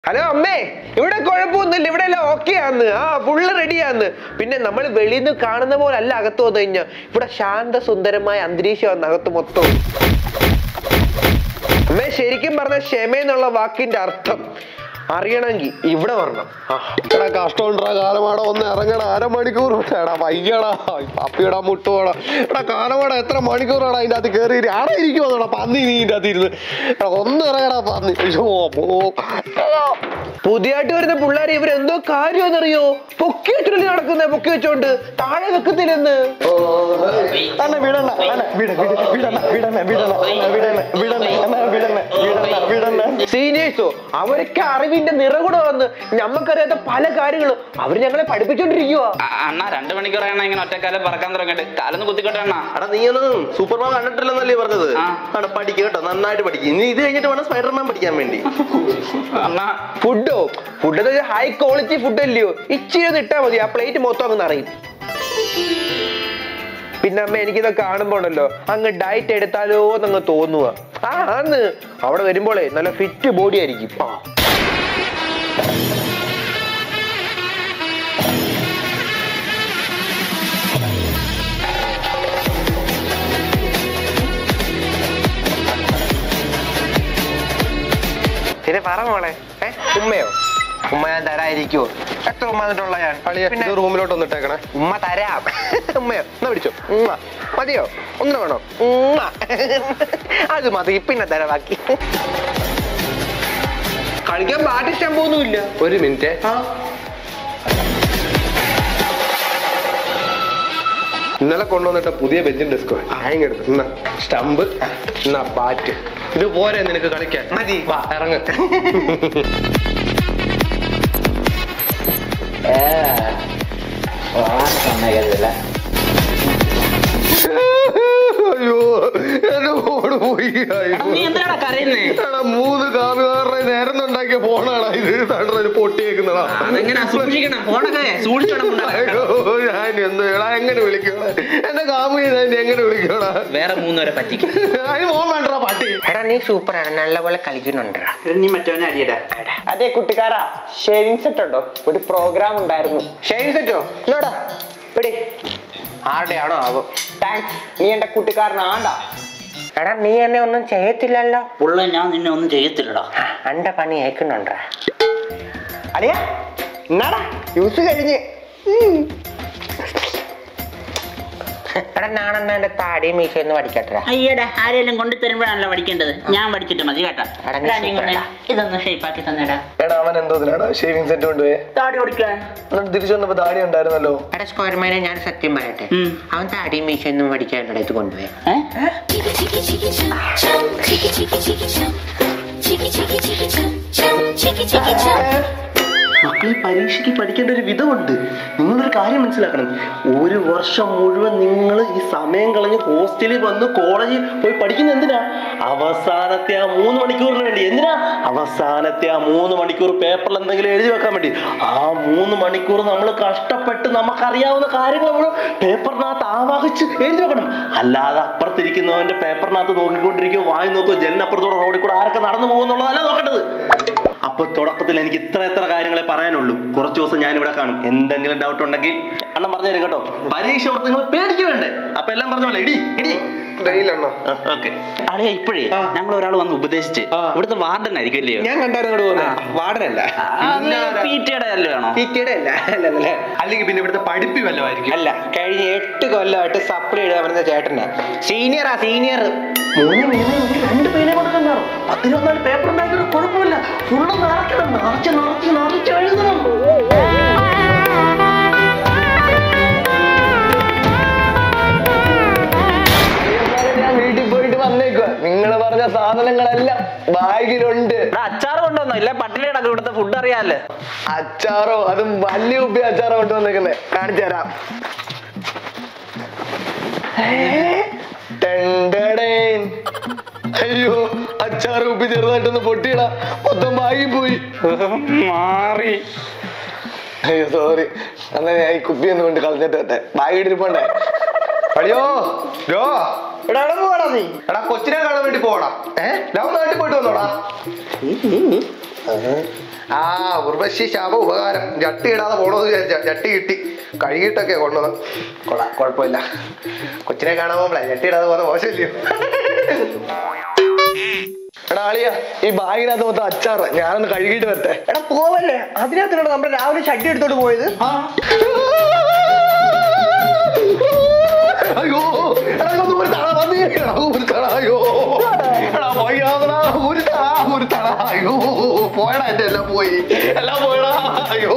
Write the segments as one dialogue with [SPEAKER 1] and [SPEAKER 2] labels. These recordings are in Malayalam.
[SPEAKER 1] ഹലോ അമ്മേ ഇവിടെ കുഴപ്പമൊന്നുമില്ല ഇവിടെ എല്ലാം ഓക്കെ ആന്ന് ആ ഫുള്ള് റെഡിയാന്ന് പിന്നെ നമ്മൾ വെളിയിൽ നിന്ന് കാണുന്ന പോലെ അല്ല അകത്ത് വന്നു കഴിഞ്ഞാൽ ഇവിടെ ശാന്ത സുന്ദരമായ അന്തരീക്ഷമാണ് അകത്ത് മൊത്തവും അമ്മേ ശരിക്കും പറഞ്ഞ ക്ഷമ എന്നുള്ള വാക്കിന്റെ അർത്ഥം അറിയണമെങ്കിൽ ഇവിടെ വരണം ആ
[SPEAKER 2] എടാ കഷ്ടമുണ്ടാ കാലമാട ഒന്ന് ഇറങ്ങണ അരമണിക്കൂർ എടാ വയ്യടാ പപ്പിയുടെ മുട്ടുപോടാ എടാ കാലമാട എത്ര മണിക്കൂറാണ് അതിന്റെ അകത്ത് കയറി ആടെ ഇരിക്കുവാ പന്നി നീ ഇതിന്റെ അകത്ത് ഇരുന്ന് എടാ ഒന്ന് ഇറങ്ങടാ പന്നി അയ്യോ പോ. എടാ.
[SPEAKER 1] പുതിയതായിട്ട് വരുന്ന പിള്ളേർ ഇവരെന്തോ കാര്യമെന്നറിയോ പൊക്കി വെച്ചിട്ട് നടക്കുന്ന പൊക്കി വെച്ചോണ്ട് താഴെ വെക്കത്തില്ലെന്ന്
[SPEAKER 2] അണ്ണ വിടണ്ട അണ്ണ വിട വിട വിടണ്ട വിടണ്ട വിടണ്ട അണ്ണ വിടണ്ട വിടണ്ട അണ്ണ വിടണ്ട വിടണ്ട വിടണ്ട
[SPEAKER 1] സീനിയേഴ്സോ അവരൊക്കെ അറിവിന്റെ നിറകുട വന്ന് ഞമ്മക്കറിയാത്ത പല കാര്യങ്ങളും അവർ ഞങ്ങളെ പഠിപ്പിച്ചോണ്ടിരിക്കുക
[SPEAKER 3] അ- അണ്ണാ രണ്ട് മണിക്കൂറാണ് ഇങ്ങനെ ഒറ്റക്കാലം പറക്കാൻ തുടങ്ങിയിട്ട് കാലൊന്ന് കുത്തിക്കോട്ടെ അണ്ണാ
[SPEAKER 2] എടാ നീ ഒന്നും സൂപ്പർമാൻ കണ്ടിട്ടില്ലെന്നല്ലേ പറഞ്ഞത്
[SPEAKER 3] ആ.
[SPEAKER 2] ആണ് പഠിക്കുക കേട്ടോ നന്നായിട്ട് പഠിക്കും ഇനി ഇത് കഴിഞ്ഞിട്ട് വേണം സ്പൈഡർമാൻ പഠിക്കാൻ വേണ്ടി
[SPEAKER 3] അണ്ണാ
[SPEAKER 1] ഫുഡോ ഫുഡ് എന്ന് വെച്ചാൽ ഹൈ ക്വാളിറ്റി ഫുഡ് അല്ലയോ ഇച്ചിരി ഒന്ന് ഇട്ടാ മതി ആ പ്ലേറ്റ് മൊത്തം അങ്ങ് നിറയും പിന്നെ അമ്മ എനിക്കിതൊക്കെ കാണുമ്പോ ഉണ്ടല്ലോ അങ്ങ് ഡയറ്റ് എടുത്താലോ എന്നങ്ങ് തോന്നുക ആ ആന്ന് അവിടെ വരുമ്പോളേ നല്ല ഫിറ്റ് ബോഡി ആയിരിക്കും ആ പിന്നെ പറ മോളെ ഏ ഉമ്മയോ ഉമ്മ ഞാൻ തരാതിരിക്കുവോ എത്ര ഉമ്മ തന്നിട്ടുള്ള ഞാൻ പിന്നെ
[SPEAKER 2] ഇത് റൂമിലോട്ട് ഒന്ന് ഇട്ടേക്കണേ
[SPEAKER 1] ഉമ്മ തരാം ഉമ്മയോ എന്നാ പിടിച്ചോ ഉമ്മ മതിയോ ഒന്ന് വേണോ ഉമ്മ അത് മതി പിന്നെ തരാം ബാക്കി കളിക്കാൻ പാട്ട് ഇഷ്ടം പോകുന്നില്ല
[SPEAKER 2] ഒരു മിനിറ്റ് ഇന്നലെ കൊണ്ടുവന്നിട്ട പുതിയ ബെഞ്ചും ഡെസ്കോ ഹാങ് എടുത്ത് എന്നാ സ്റ്റമ്പ് എന്നാ ബാറ്റ് ഇത് പോരെ നിനക്ക് കളിക്കാൻ
[SPEAKER 1] മതി.
[SPEAKER 2] വാ ഇറങ്ങ് അയ്യോ എന്റെ ഫോണ് പോയി അയ്യോ.
[SPEAKER 3] നീ എന്തിനാണ് കരയുന്നേ
[SPEAKER 2] എടാ മൂന്ന് കാറുകാരുടെ നേരം ഉണ്ടാക്കിയ ഫോണാടാ ഇത് തണ്ടൊരു പൊട്ടിയേക്കുന്നടാ
[SPEAKER 3] അതെങ്ങനെ സൂക്ഷിക്കണം ഫോണൊക്കെ സൂക്ഷിക്കണം
[SPEAKER 2] അയ്യോ ഞാൻ എന്ത് എടാ എങ്ങനെ വിളിക്കണ എന്റെ കാമുകി ഞാൻ എങ്ങനെ വിളിക്കണ
[SPEAKER 3] വേറെ മൂന്നുവരെ പറ്റിക്കും
[SPEAKER 2] അതിന് പോകാൻ വേണ്ടടാ പട്ടി
[SPEAKER 1] എടാ നീ സൂപ്പറാണ് നല്ലപോലെ കളിക്കുന്നുണ്ടാ
[SPEAKER 3] നീ മറ്റവനെ അടിയടാ
[SPEAKER 1] അതെ കുട്ടിക്കാരാ ഷെയറിംഗ് സെറ്റ് ഉണ്ടോ ഒരു പ്രോഗ്രാം ഉണ്ടായിരുന്നു ഷെയറിംഗ് സെറ്റോ ഇല്ലടാ പിടി ആരുടെ ആണോ ആവോ താങ്ക്സ് നീ എന്റെ കുട്ടിക്കാരനാണ്ടാ എടാ നീ എന്നെ ഒന്നും ചെയ്യത്തില്ലല്ലോ
[SPEAKER 3] പുള്ള ഞാൻ നിന്നെ ഒന്നും ചെയ്യത്തില്ലടാ
[SPEAKER 1] അന്റെ പണി ഏക്കുന്നുണ്ടാ അളിയ എന്നാടാ യൂസ് കഴിഞ്ഞ് എടാ ഞാനെന്നാ എന്റെ താടിയും മീശയൊന്ന് പഠിക്കട്ടെ
[SPEAKER 3] അയ്യടാ ആരെങ്കിലും കൊണ്ടു തരുമ്പോഴാണല്ലോ പഠിക്കേണ്ടത് ഞാൻ പഠിച്ചിട്ട് മതി കേട്ടാ
[SPEAKER 1] എടാ, നീ
[SPEAKER 3] എടാ, നീ ഇങ്ങോട്ട്
[SPEAKER 1] സൂപ്പറാ.
[SPEAKER 3] ഇതൊന്ന് ഷേപ്പാക്കി തന്നെടാ
[SPEAKER 2] എടാ അവൻ എന്തോതിനാടാ ഷേവിംഗ് സെറ്റ് കൊണ്ടുപോയേ
[SPEAKER 3] താടി ഓടിക്കാൻ
[SPEAKER 2] എന്നിട്ട് തിരിച്ചു വന്നപ്പോ താടി ഉണ്ടായിരുന്നല്ലോ
[SPEAKER 1] എടാ സ്ക്വയർമാനെ ഞാൻ സത്യം പറയട്ടെ
[SPEAKER 3] ഉം.
[SPEAKER 1] അവൻ താടിയും മീശയൊന്നും പഠിക്കാനുള്ള ഇത് കൊണ്ടുപോയി
[SPEAKER 3] ഏ
[SPEAKER 4] Chiki chiki chiki chum chum chiki chiki chiki chum chiki chiki chiki chum chum chiki chiki chum
[SPEAKER 2] മക്കൾ ഈ പരീക്ഷയ്ക്ക് പഠിക്കേണ്ട ഒരു വിധമുണ്ട് നിങ്ങളൊരു കാര്യം മനസ്സിലാക്കണം ഒരു വർഷം മുഴുവൻ നിങ്ങൾ ഈ സമയം കളഞ്ഞ് ഹോസ്റ്റലിൽ വന്ന് കോളേജിൽ പോയി പഠിക്കുന്ന എന്തിനാ അവസാനത്തെ ആ മൂന്ന് മണിക്കൂറിന് വേണ്ടി എന്തിനാ അവസാനത്തെ ആ മൂന്ന് മണിക്കൂർ പേപ്പറിൽ എന്തെങ്കിലും എഴുതി വെക്കാൻ വേണ്ടി ആ മൂന്ന് മണിക്കൂർ നമ്മൾ കഷ്ടപ്പെട്ട് നമുക്കറിയാവുന്ന കാര്യങ്ങൾ നമ്മൾ പേപ്പറിനകത്ത് ആവാഹിച്ച് എഴുതി വെക്കണം അല്ലാതെ അപ്പുറത്തിരിക്കുന്നവന്റെ പേപ്പറിനകത്ത് നോക്കിക്കൊണ്ടിരിക്കുകയോ വായി നോക്കുകയോ ജനലപ്പുറത്തോടെ റോഡിൽ കൂടെ ആരൊക്കെ നടന്നു പോകുന്നുള്ളതല്ല നോക്കേണ്ടത് അപ്പൊ തുടക്കത്തിൽ എനിക്ക് ഇത്ര എത്ര കാര്യങ്ങളെ പറയാനുള്ളൂ കുറച്ച് ദിവസം ഞാൻ ഇവിടെ കാണും എന്തെങ്കിലും ഡൗട്ട് ഉണ്ടെങ്കിൽ അണ്ണൻ പറഞ്ഞു തരും കേട്ടോ പരീക്ഷ ഓർത്ത് നിങ്ങൾ പേടിക്ക് വേണ്ടേ അപ്പൊ എല്ലാം പറഞ്ഞ പോലെ ഇടി ഇടി ഓക്കെ
[SPEAKER 3] അളിയ ഇപ്പോഴേ ഞങ്ങൾ ഒരാൾ വന്ന് ഉപദേശിച്ച് ഇവിടുത്തെ വാർഡൻ ആയിരിക്കും അല്ലയോ
[SPEAKER 1] ഞാൻ കണ്ടായിരുന്നു പോകുന്നത് വാർഡനല്ല
[SPEAKER 3] പി ടിയുടെ അല്ലേ വേണോ
[SPEAKER 1] പിറ്റിയുടെ അല്ല അല്ല അല്ല
[SPEAKER 2] അല്ലെങ്കിൽ പിന്നെ ഇവിടുത്തെ പഠിപ്പി വല്ലതായിരിക്കും
[SPEAKER 1] അല്ല കഴിഞ്ഞ എട്ട് കൊല്ലമായിട്ട് സപ്ലൈ എഴുതാൻ വരുന്ന ചേട്ടനാ സീനിയറാ സീനിയർ
[SPEAKER 2] മൂന്ന് മീനെ രണ്ട് മീനെ കൊടുക്കണ്ടാണോ പത്തിരുപത്തിനാല് പേപ്പർ ഉണ്ടാക്കിയത് കുഴപ്പമില്ല ഫുള്ള് നിറയ്ക്കണം നിറച്ച് നിറച്ച് നിറച്ച് എഴുതണം ഞാൻ വീട്ടിൽ പോയിട്ട് വന്നേക്കുക നിങ്ങൾ പറഞ്ഞ സാധനങ്ങളെല്ലാം ബാഗിലുണ്ട്
[SPEAKER 3] അച്ചാർ കൊണ്ടുവന്നോ ഇല്ല പട്ടിണി കിടക്കും ഇവിടുത്തെ ഫുഡ് അറിയാല്ലേ
[SPEAKER 2] അച്ചാറോ അതും വലിയ ഉപ്പി അച്ചാറോ കൊണ്ടുവന്നേക്കുന്നേ കാണിച്ചു തരാം ടെണ്ടടേൻ. അയ്യോ അച്ചാറ് ഉപ്പി ചെറുതായിട്ടൊന്ന് പൊട്ടിയിടാ മൊത്തം ബാഗിൽ പോയി
[SPEAKER 3] മാറി
[SPEAKER 2] അയ്യോ സോറി എന്നാ ഞാൻ ഈ കുപ്പി ഒന്ന് കൊണ്ട് കളഞ്ഞിട്ട് വട്ടെ ബാഗ് ഇട്ടിരിപ്പണ്ടേ അടിയോ രോ എടാ എവിടെ പോവാടാ നീ എടാ കൊച്ചിനെ കാണാൻ വേണ്ടി പോടാ ഏഹ് ഞാൻ നാട്ടിൽ പോയിട്ട് വന്നോടാ ആ ഉർവശി ശാപ ഉപകാരം ചട്ടി ഇടാതെ പോണോന്ന് വിചാരിച്ച ചട്ടി കിട്ടി കഴുകിയിട്ടൊക്കെ കൊണ്ടുവന്ന് കൊള്ളാം കുഴപ്പമില്ല കൊച്ചിനെ കാണാൻ പോകുമ്പോഴേ ചട്ടി ഇടാതെ പോകുന്ന മോശമില്ലയോ
[SPEAKER 1] എടാ ആളിയ ഈ ബാഗിനകത്ത് മൊത്തം അച്ചാറ് ഞാനൊന്ന് കഴുകിയിട്ട് വരട്ടെ എടാ പോവല്ലേ അതിനകത്തിനോട് നമ്മുടെ രാവിലെ ഷഡ്ഡി എടുത്തോണ്ട് പോയത്
[SPEAKER 2] അയ്യോ എടാ ഇതൊന്ന് ഒരു തള വന്നേ എടാ ഒരു തള അയ്യോ എടാ പോയാതടാ ഒരു തള ഒരു തള അയ്യോ പോയടാ എന്റെ എല്ലാം പോയി എല്ലാം പോയടാ അയ്യോ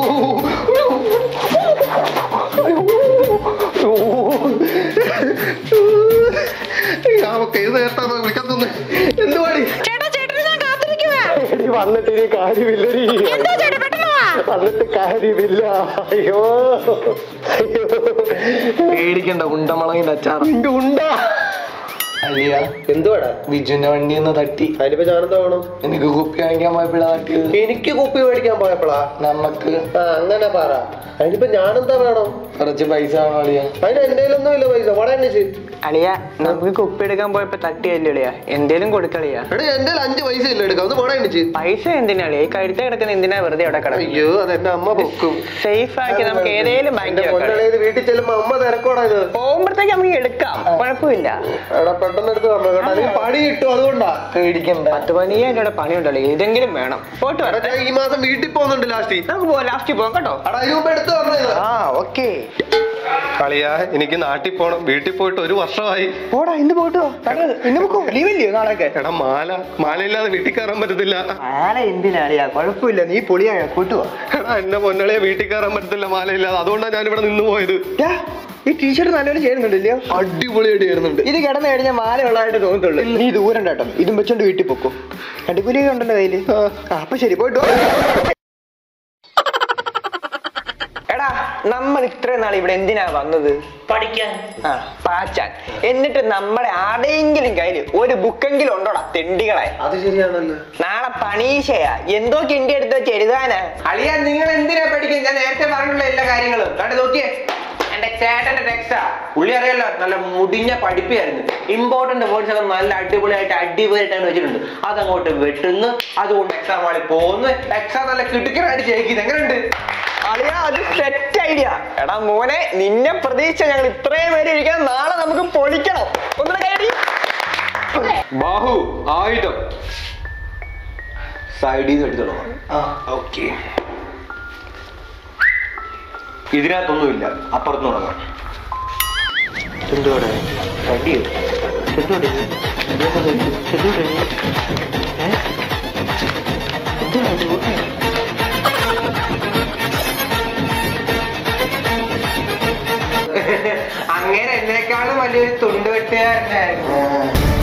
[SPEAKER 2] നമുക്ക് ഇത് നേരത്താണോ വിളിക്കാൻ തന്നെ എന്തുവാടി
[SPEAKER 5] ചേട്ടാ ചേട്ടന് ഞാൻ കാത്തിരിക്കുവാ
[SPEAKER 2] എടി വന്നിട്ട് ഇനി കാര്യമില്ലടി
[SPEAKER 5] എന്താ ചേട്ടാ പെട്ടെന്ന് വാ
[SPEAKER 2] വന്നിട്ട് കാര്യമില്ല അയ്യോ അയ്യോ
[SPEAKER 1] പേടിക്കണ്ട ഉണ്ടമുളകിന്റെ അച്ചാറ്
[SPEAKER 2] ഉണ്ട
[SPEAKER 1] അലിയ
[SPEAKER 2] എന്തുവാടാ
[SPEAKER 1] ബിജുന്റെ വണ്ടി ഒന്ന് തട്ടി
[SPEAKER 2] അതിനിപ്പോ ഞാനെന്താ വേണം
[SPEAKER 1] എനിക്ക് കുപ്പി വാങ്ങിക്കാൻ പോയപ്പോഴാ തട്ടിയത്
[SPEAKER 2] എനിക്ക് കുപ്പി മേടിക്കാൻ പോയപ്പോഴാ
[SPEAKER 1] നമുക്ക്
[SPEAKER 2] ആ അങ്ങനെ പറ അതിനിപ്പോ ഞാനെന്താ വേണം
[SPEAKER 1] കുറച്ച് പൈസ വേണം അളിയ
[SPEAKER 2] അതിന് എന്റെ കയ്യിലൊന്നും ഇല്ല പൈസ വട എണ്ണിച്ച്
[SPEAKER 1] അളിയ നമുക്ക് കുപ്പി എടുക്കാൻ പോയപ്പോ തട്ടിയല്ലേ അളിയ എന്തേലും കൊടുക്കളിയ
[SPEAKER 2] എടാ എന്റെ കയ്യിൽ അഞ്ച് പൈസ ഇല്ല എടുക്കാം ഒന്ന് വട എണ്ണിച്ച്
[SPEAKER 1] പൈസ എന്തിനാ അളിയ ഈ കഴുത്ത കിടക്കുന്ന എന്തിനാ വെറുതെ അവിടെ കിടക്കും
[SPEAKER 2] അയ്യോ അത് എന്റെ അമ്മ പൊക്കും
[SPEAKER 1] സേഫ് ആക്കി നമുക്ക് ഏതേലും
[SPEAKER 2] എന്റെ
[SPEAKER 1] ബാങ്കിൽ വെക്കാം
[SPEAKER 2] പൊന്നളയത് വീട്ടിൽ ചെല്ലുമ്പോ അമ്മ തിരക്കോടാ ഇത്
[SPEAKER 1] പോകുമ്പോഴത്തേക്ക് നമുക്ക് എടുക്കാം കുഴപ്പമില്ല
[SPEAKER 2] എടാ പെട്ടെന്ന് എടുത്ത് തന്നെ കേട്ടോ അതിന് പണി കിട്ടും അതുകൊണ്ടാ
[SPEAKER 1] പേടിക്കണ്ട പത്ത് പതിനയ്യായിരം രൂപയുടെ പണിയുണ്ടല്ലോ ഇതെങ്കിലും വേണം പോയിട്ട്
[SPEAKER 2] എടാ
[SPEAKER 1] വരട്ടെ
[SPEAKER 2] ഞാൻ ഈ മാസം വീട്ടിൽ പോകുന്നുണ്ട് ലാസ്റ്റ്
[SPEAKER 1] നമുക്ക് പോവാം ലാസ്റ്റ് പോകാം കേട്ടോ
[SPEAKER 2] എടാ അതിന് മുമ്പ് എടുത്ത് പറഞ്ഞത്
[SPEAKER 1] ആ ഓക്കെ
[SPEAKER 2] കളിയാ എനിക്ക് നാട്ടിൽ പോണം വീട്ടിൽ പോയിട്ട് ഒരു വർഷമായി
[SPEAKER 1] പോടാ ഇന്ന് പോയിട്ട് ഇന്ന് പോക്കോ ലീവല്ലയോ നാളെയൊക്കെ
[SPEAKER 2] എടാ മാല മാലയില്ലാതെ വീട്ടിൽ കയറാൻ പറ്റത്തില്ല
[SPEAKER 1] ആരെ എന്തിനാളിയാ കുഴപ്പമില്ല നീ പൊളിയായ കൂട്ടുവാ
[SPEAKER 2] എടാ എന്റെ പൊന്നളിയെ വീട്ടിൽ കയറാൻ പറ്റത്തില്ല മാലയില്ലാതെ അതുകൊണ്ടാണ് ഞാൻ ഇവിടെ നിന്ന് പോയത്
[SPEAKER 1] ഈ ടീഷർട്ട് നല്ലപോലെ ചെയ്യുന്നുണ്ടല്ലോ
[SPEAKER 2] അടിപൊളിയായിട്ട് വരുന്നുണ്ട്
[SPEAKER 1] ഇത് കിടന്നു കഴിഞ്ഞാൽ മാല ഉള്ളതായിട്ട് തോന്നത്തുള്ളൂ നീ ദൂരം കേട്ടോ ഇതും വെച്ചോണ്ട് വീട്ടിൽ പൊക്കോ അടിപൊളിയൊക്കെ ഉണ്ടല്ലോ കയ്യില് ആ, അപ്പൊ ശരി പോയിട്ട് വാ. എടാ നമ്മൾ ഇത്രയും നാൾ ഇവിടെ എന്തിനാ വന്നത്
[SPEAKER 3] പഠിക്കാൻ
[SPEAKER 1] ആ പാച്ചാൻ എന്നിട്ട് നമ്മുടെ ആരുടെയെങ്കിലും കയ്യിൽ ഒരു ബുക്കെങ്കിലും ഉണ്ടോടാ തെണ്ടികളെ
[SPEAKER 2] അത് ശരിയാണല്ലോ
[SPEAKER 1] നാളെ പണീശയാ എന്തോ കിണ്ടി എടുത്ത് വെച്ച് എഴുതാനാ അളിയ നിങ്ങൾ എന്തിനാ പഠിക്കുന്നത് ഞാൻ നേരത്തെ പറഞ്ഞുള്ള എല്ലാ കാര്യങ്ങളും കണ്ടു നോക്കിയേ എന്റെ ചേട്ടന്റെ ടെക്സ്റ്റാ പുള്ളി അറിയാലോ നല്ല മുടിഞ്ഞ പഠിപ്പിയായിരുന്നു ഇമ്പോർട്ടന്റ് വേർഡ്സ് ഒക്കെ നല്ല അടിപൊളിയായിട്ട് അടിപൊളിയായിട്ടാണ് വെച്ചിട്ടുണ്ട് അതങ്ങോട്ട് വെട്ടുന്നു അതുകൊണ്ട് എക്സാം ഹാളിൽ പോകുന്നു എക്സാം നല്ല കിടുക്കനായിട്ട് ജയിക്കുന്നത് എങ്ങനെയുണ്ട് അളിയ അത് സെറ്റ് ഐഡിയ എടാ മോനെ നിന്നെ പ്രതീക്ഷ ഞങ്ങൾ ഇത്രയും പേര് ഇരിക്കാൻ നാളെ നമുക്ക് പൊളിക്കണം ഒന്നും കയറി
[SPEAKER 2] ബാഹു ആയുധം
[SPEAKER 1] സൈഡിൽ നിന്ന് എടുത്തു തുടങ്ങാം
[SPEAKER 2] ഓക്കെ ഇതിനകത്തൊന്നുമില്ല അപ്പുറത്ത് തുടങ്ങാം
[SPEAKER 1] എന്തുവാടെ വണ്ടിയോ എന്തുവാടെ ഇത്? എന്തുവാടെ ഇത്? എന്തുവാടെ ഇത്? ഏ? എന്തുവാടെ ഇത്? ഓക്കേ. അങ്ങനെ എന്നെക്കാളും വലിയൊരു തുണ്ട് വെട്ടുകാരനായിരുന്നു